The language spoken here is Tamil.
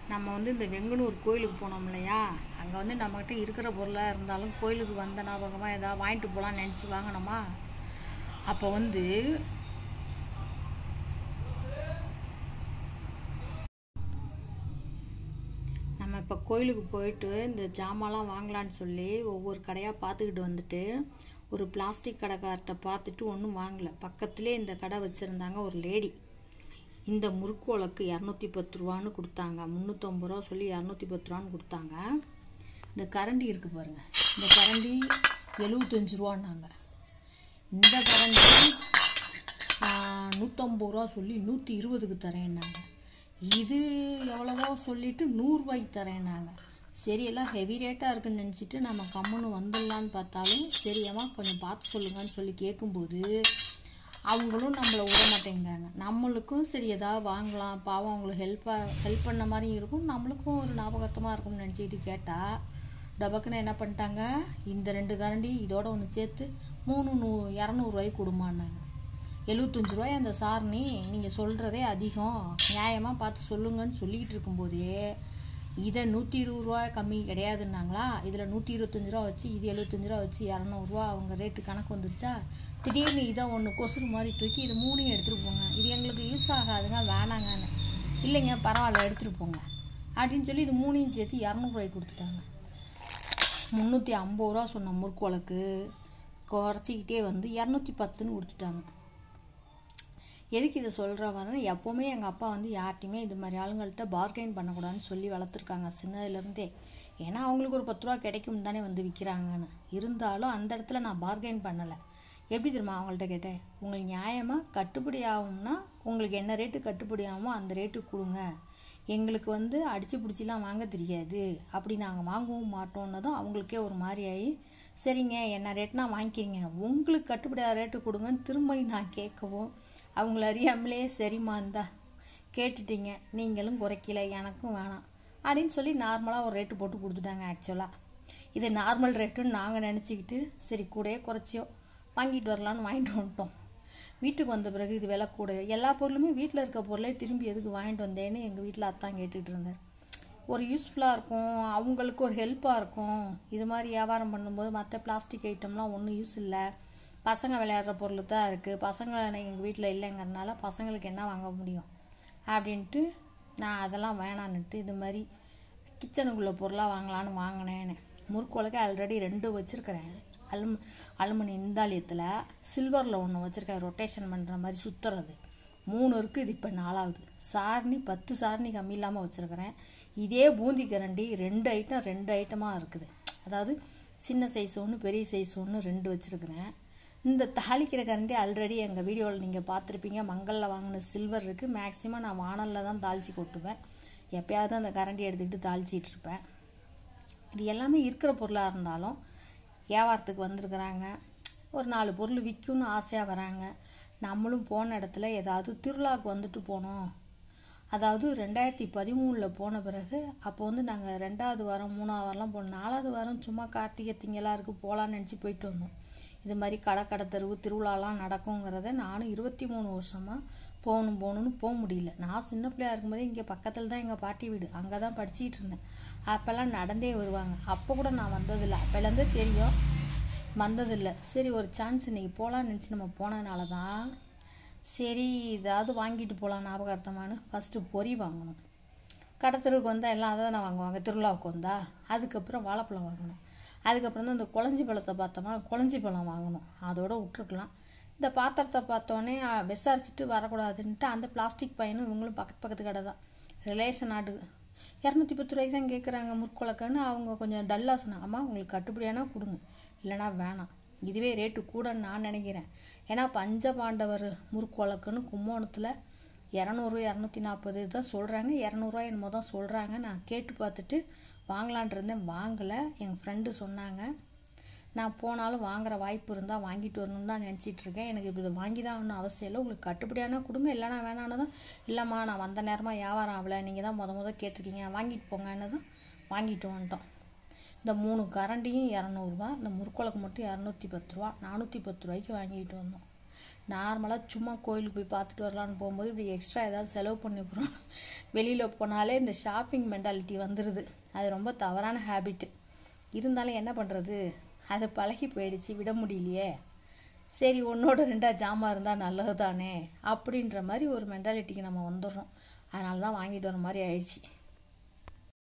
நம்ம வந்து இந்த வெங்கனூர் கோயிலுக்கு போனோம் இல்லையா அங்கே வந்து நம்மக்கிட்ட இருக்கிற பொருளாக இருந்தாலும் கோயிலுக்கு வந்த ஞாபகமாக ஏதாவது வாங்கிட்டு போகலான்னு நினச்சி வாங்கினோமா அப்போ வந்து நம்ம இப்போ கோயிலுக்கு போயிட்டு இந்த ஜாமான்லாம் வாங்கலான்னு சொல்லி ஒவ்வொரு கடையாக பார்த்துக்கிட்டு வந்துட்டு ஒரு பிளாஸ்டிக் கடைக்கார்ட்ட பார்த்துட்டு ஒன்றும் வாங்கலை பக்கத்துலேயே இந்த கடை வச்சுருந்தாங்க ஒரு லேடி இந்த முறுக்கு உலக்கு இரநூத்தி பத்து ரூபான்னு கொடுத்தாங்க முந்நூற்றம்பது ரூபா சொல்லி இரநூத்தி பத்து ரூபான்னு கொடுத்தாங்க இந்த கரண்டி இருக்குது பாருங்கள் இந்த கரண்டி எழுபத்தஞ்சு ரூபான்னாங்க இந்த கரண்டி நூற்றம்பது ரூபா சொல்லி நூற்றி இருபதுக்கு தரேன்னாங்க இது எவ்வளவோ சொல்லிட்டு நூறுரூவாய்க்கு தரேன்னாங்க சரி எல்லாம் ஹெவி ரேட்டாக இருக்குன்னு நினச்சிட்டு நம்ம கம்முன்னு வந்துடலான்னு பார்த்தாலும் சரியாம்மா கொஞ்சம் பார்த்து சொல்லுங்கன்னு சொல்லி கேட்கும்போது அவங்களும் நம்மளை விட மாட்டேங்கிறாங்க நம்மளுக்கும் சரி ஏதாவது வாங்கலாம் பாவம் அவங்களுக்கு ஹெல்ப்பாக ஹெல்ப் பண்ண மாதிரி இருக்கும் நம்மளுக்கும் ஒரு ஞாபகார்த்தமாக இருக்கும்னு நினச்சிக்கிட்டு கேட்டால் டபக்குன்னு என்ன பண்ணிட்டாங்க இந்த ரெண்டு கரண்டி இதோட ஒன்று சேர்த்து மூணு நூ இரநூறுவாய்க்கு கொடுமான்னாங்க எழுபத்தஞ்சு ரூபாய் அந்த சாரணி நீங்கள் சொல்கிறதே அதிகம் நியாயமாக பார்த்து சொல்லுங்கன்னு சொல்லிக்கிட்டு இருக்கும்போதே இதை நூற்றி இருபது ரூபா கம்மி கிடையாதுன்னாங்களா இதில் நூற்றி இருபத்தஞ்சி ரூபா வச்சு இது எழுபத்தஞ்சு ரூபா வச்சு இரநூறுவா அவங்க ரேட்டு கணக்கு வந்துருச்சா திடீர்னு இதை ஒன்று கொசுறு மாதிரி தூக்கி இது மூணையும் எடுத்துகிட்டு போங்க இது எங்களுக்கு யூஸ் ஆகாதுங்க வேணாங்கன்னு இல்லைங்க பரவாயில்ல எடுத்துகிட்டு போங்க அப்படின்னு சொல்லி இது மூணையும் சேர்த்து இரநூறுவாய்க்கு கொடுத்துட்டாங்க முந்நூற்றி ஐம்பது ரூபா சொன்ன முறுக்கு வழக்கு குறைச்சிக்கிட்டே வந்து இரநூத்தி பத்துன்னு கொடுத்துட்டாங்க எதுக்கு இதை சொல்கிறவங்க எப்போவுமே எங்கள் அப்பா வந்து யார்ட்டையுமே இது மாதிரி ஆளுங்கள்ட்ட பார்கெயின் பண்ணக்கூடாதுன்னு சொல்லி வளர்த்துருக்காங்க சின்னதுலேருந்தே ஏன்னா அவங்களுக்கு ஒரு பத்து ரூபா கிடைக்கும் தானே வந்து விற்கிறாங்கன்னு இருந்தாலும் அந்த இடத்துல நான் பார்கெயின் பண்ணலை எப்படி தெரியுமா அவங்கள்ட்ட கேட்டேன் உங்களுக்கு நியாயமாக கட்டுப்படி ஆகும்னா உங்களுக்கு என்ன ரேட்டு கட்டுப்படி ஆகுமோ அந்த ரேட்டுக்கு கொடுங்க எங்களுக்கு வந்து அடித்து பிடிச்சிலாம் வாங்க தெரியாது அப்படி நாங்கள் வாங்கவும் மாட்டோன்னதும் அவங்களுக்கே ஒரு மாதிரி ஆகி சரிங்க என்ன ரேட்னா வாங்கிக்கிங்க உங்களுக்கு கட்டுப்படியாத ரேட்டு கொடுங்கன்னு திரும்ப நான் கேட்கவும் அவங்கள அறியாமலே சரிம்மா இந்தா கேட்டுட்டீங்க நீங்களும் குறைக்கல எனக்கும் வேணாம் அப்படின்னு சொல்லி நார்மலாக ஒரு ரேட்டு போட்டு கொடுத்துட்டாங்க ஆக்சுவலாக இது நார்மல் ரேட்டுன்னு நாங்கள் நினச்சிக்கிட்டு சரி கூடயே குறைச்சியோ வாங்கிட்டு வரலான்னு வாங்கிட்டு வந்துட்டோம் வீட்டுக்கு வந்த பிறகு இது விலை கூட எல்லா பொருளுமே வீட்டில் இருக்க பொருளே திரும்பி எதுக்கு வாங்கிட்டு வந்தேன்னு எங்கள் வீட்டில் அத்தான் கேட்டுட்டு இருந்தார் ஒரு யூஸ்ஃபுல்லாக இருக்கும் அவங்களுக்கு ஒரு ஹெல்ப்பாக இருக்கும் இது மாதிரி வியாபாரம் பண்ணும்போது மற்ற பிளாஸ்டிக் ஐட்டம்லாம் ஒன்றும் யூஸ் இல்லை பசங்க விளையாடுற பொருள் தான் இருக்குது பசங்க எங்கள் வீட்டில் இல்லைங்கிறதுனால பசங்களுக்கு என்ன வாங்க முடியும் அப்படின்ட்டு நான் அதெல்லாம் வேணான்னுட்டு இது மாதிரி கிச்சனுக்குள்ளே பொருளாக வாங்கலான்னு வாங்கினேன்னு முறுக்குலக்கு ஆல்ரெடி ரெண்டு வச்சுருக்கிறேன் அலுமி அலுமினி இந்தாலியத்தில் சில்வரில் ஒன்று வச்சுருக்கேன் ரொட்டேஷன் பண்ணுற மாதிரி சுற்றுறது மூணு இருக்குது இது இப்போ நாலாவது சாரணி பத்து சாரணி கம்மி இல்லாமல் வச்சுருக்கிறேன் இதே பூந்தி கரண்டி ரெண்டு ஐட்டம் ரெண்டு ஐட்டமாக இருக்குது அதாவது சின்ன சைஸ் ஒன்று பெரிய சைஸ் ஒன்று ரெண்டு வச்சுருக்கிறேன் இந்த தாளிக்கிற கரண்டி ஆல்ரெடி எங்கள் வீடியோவில் நீங்கள் பார்த்துருப்பீங்க மங்களில் வாங்கின சில்வர் இருக்குது மேக்ஸிமம் நான் வானலில் தான் தாளித்து கொட்டுவேன் எப்பயாவது அந்த கரண்டி எடுத்துக்கிட்டு தாளிச்சிட்டு இருப்பேன் இது எல்லாமே இருக்கிற பொருளாக இருந்தாலும் வியாபாரத்துக்கு வந்திருக்கிறாங்க ஒரு நாலு பொருள் விற்கும்னு ஆசையாக வராங்க நம்மளும் போன இடத்துல ஏதாவது திருவிழாவுக்கு வந்துட்டு போனோம் அதாவது ரெண்டாயிரத்தி பதிமூணில் போன பிறகு அப்போ வந்து நாங்கள் ரெண்டாவது வாரம் மூணாவது வாரம்லாம் போனோம் நாலாவது வாரம் சும்மா கார்த்திகை திங்களாக இருக்குது போகலான்னு நினச்சி போயிட்டு வந்தோம் இது மாதிரி கடை கடை தெருவு திருவிழாலாம் நடக்குங்கிறத நானும் இருபத்தி மூணு வருஷமாக போகணும் போகணுன்னு போக முடியல நான் சின்ன பிள்ளையா இருக்கும்போதே இங்கே பக்கத்தில் தான் எங்கள் பாட்டி வீடு அங்கே தான் படிச்சுக்கிட்டு இருந்தேன் அப்போல்லாம் நடந்தே வருவாங்க அப்போ கூட நான் வந்ததில்லை அப்போலேருந்தே தெரியும் வந்ததில்லை சரி ஒரு சான்ஸ் இன்றைக்கி போகலான்னு நினச்சி நம்ம போனதுனால தான் சரி ஏதாவது வாங்கிட்டு போகலாம் ஞாபகார்த்தமானு ஃபஸ்ட்டு பொறி வாங்கணும் கடத்தருக்கு வந்தால் எல்லாம் அதை தானே வாங்குவாங்க திருவிழாவுக்கு வந்தால் அதுக்கப்புறம் வாழைப்பழம் வாங்கணும் அதுக்கப்புறம் தான் இந்த குழஞ்சி பழத்தை பார்த்தோமா குழஞ்சி பழம் வாங்கணும் அதோட விட்டுருக்கலாம் இந்த பாத்திரத்தை பார்த்தோன்னே விசாரிச்சுட்டு வரக்கூடாதுன்ட்டு அந்த பிளாஸ்டிக் பையனும் இவங்களும் பக்கத்து பக்கத்து கடை தான் ரிலேஷன் ஆடு இரநூத்தி பத்து ரூபாய்க்கு தான் கேட்குறாங்க முற்கொலக்கன்னு அவங்க கொஞ்சம் டல்லாக சொன்னாங்க அம்மா உங்களுக்கு கட்டுப்படியானா கொடுங்க இல்லைனா வேணாம் இதுவே ரேட்டு கூடன்னு நான் நினைக்கிறேன் ஏன்னா பஞ்சபாண்டவர் முறுக்குவழக்குன்னு கும்போணத்தில் இரநூறு இரநூத்தி நாற்பது தான் சொல்கிறாங்க இரநூறுவா என்னமோ தான் சொல்கிறாங்க நான் கேட்டு பார்த்துட்டு வாங்கலான் இருந்தேன் வாங்கலை எங்கள் ஃப்ரெண்டு சொன்னாங்க நான் போனாலும் வாங்குற வாய்ப்பு இருந்தால் வாங்கிட்டு வரணும்னு தான் நினச்சிட்டு இருக்கேன் எனக்கு இப்போ இதை வாங்கி தான் ஒன்றும் அவசியம் இல்லை உங்களுக்கு கட்டுப்படியானா கொடுங்க இல்லைனா வேணானதும் இல்லைம்மா நான் வந்த நேரமாக வியாபாரம் ஆகலை நீங்கள் தான் முத முத கேட்டிருக்கீங்க வாங்கிட்டு போங்கன்னு தான் வாங்கிட்டு வந்துட்டோம் இந்த மூணு கரண்டியும் இரநூறுபா இந்த முறுக்குழக்கு மட்டும் இரநூத்தி பத்து ரூபா நானூற்றி பத்து ரூபாய்க்கு வாங்கிட்டு வந்தோம் நார்மலாக சும்மா கோயிலுக்கு போய் பார்த்துட்டு வரலான்னு போகும்போது இப்படி எக்ஸ்ட்ரா ஏதாவது செலவு பண்ணி போகிறோம் வெளியில் போனாலே இந்த ஷாப்பிங் மென்டாலிட்டி வந்துடுது அது ரொம்ப தவறான ஹேபிட்டு இருந்தாலும் என்ன பண்ணுறது அது பழகி போயிடுச்சு விட முடியலையே சரி ஒன்றோட ரெண்டா ஜாமான் இருந்தால் நல்லது தானே அப்படின்ற மாதிரி ஒரு மென்டாலிட்டிக்கு நம்ம வந்துடுறோம் அதனால தான் வாங்கிட்டு வர மாதிரி ஆயிடுச்சு